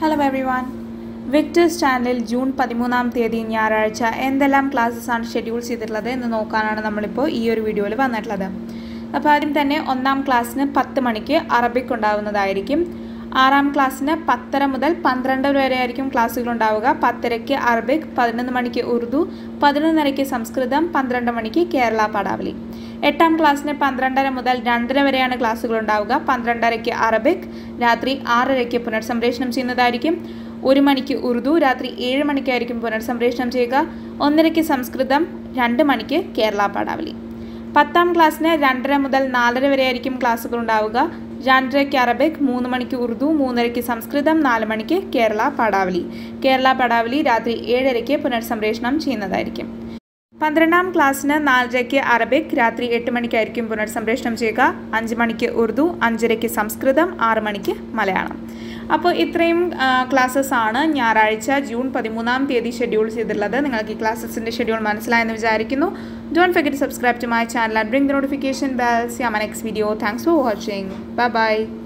hello every one Victers ചാനലിൽ June പതിമൂന്നാം തീയതി ഞായറാഴ്ച എന്തെല്ലാം ക്ലാസ്സസ് ആണ് ഷെഡ്യൂൾ ചെയ്തിട്ടുള്ളത് എന്ന് നോക്കാനാണ് നമ്മളിപ്പോൾ ഈ ഒരു വീഡിയോയിൽ വന്നിട്ടുള്ളത് അപ്പോൾ ആദ്യം തന്നെ ഒന്നാം ക്ലാസ്സിന് പത്ത് മണിക്ക് അറബിക് ഉണ്ടാവുന്നതായിരിക്കും ആറാം ക്ലാസ്സിന് പത്തര മുതൽ പന്ത്രണ്ട് വരെ ആയിരിക്കും ക്ലാസ്സുകൾ ഉണ്ടാവുക പത്തരയ്ക്ക് അറബിക് പതിനൊന്ന് മണിക്ക് ഉറുദു പതിനൊന്നരയ്ക്ക് സംസ്കൃതം പന്ത്രണ്ട് മണിക്ക് കേരള പടാവലി എട്ടാം ക്ലാസ്സിന് പന്ത്രണ്ടര മുതൽ രണ്ടര വരെയാണ് ക്ലാസ്സുകൾ ഉണ്ടാവുക പന്ത്രണ്ടരയ്ക്ക് അറബിക് രാത്രി ആറരയ്ക്ക് പുനർസംപ്രേഷണം ചെയ്യുന്നതായിരിക്കും ഒരു മണിക്ക് ഉറുദു രാത്രി ഏഴ് മണിക്കായിരിക്കും പുനർസംപ്രേഷണം ചെയ്യുക ഒന്നരയ്ക്ക് സംസ്കൃതം രണ്ട് മണിക്ക് കേരള പടാവലി പത്താം ക്ലാസ്സിന് രണ്ടര മുതൽ നാലര വരെ ആയിരിക്കും ക്ലാസ്സുകൾ ഉണ്ടാവുക രണ്ടരയ്ക്ക് അറബിക് മൂന്ന് മണിക്ക് ഉറുദു മൂന്നരയ്ക്ക് സംസ്കൃതം നാല് മണിക്ക് കേരള പടാവലി കേരള പടാവലി രാത്രി ഏഴരയ്ക്ക് പുനർസംപ്രേഷണം ചെയ്യുന്നതായിരിക്കും പന്ത്രണ്ടാം ക്ലാസ്സിന് നാലരയ്ക്ക് അറബിക് രാത്രി എട്ട് മണിക്കായിരിക്കും പുനർസംപ്രേഷണം ചെയ്യുക അഞ്ച് മണിക്ക് ഉറുദു അഞ്ചരയ്ക്ക് സംസ്കൃതം ആറ് മണിക്ക് മലയാളം അപ്പോൾ ഇത്രയും ക്ലാസ്സസ് ആണ് ഞായറാഴ്ച ജൂൺ പതിമൂന്നാം തീയതി ഷെഡ്യൂൾ ചെയ്തിട്ടുള്ളത് നിങ്ങൾക്ക് ഈ ക്ലാസ്സസിൻ്റെ ഷെഡ്യൂൾ മനസ്സിലായെന്ന് വിചാരിക്കുന്നു don't forget subscribe to my channel and bring the notification bells ya my next video thanks for watching bye by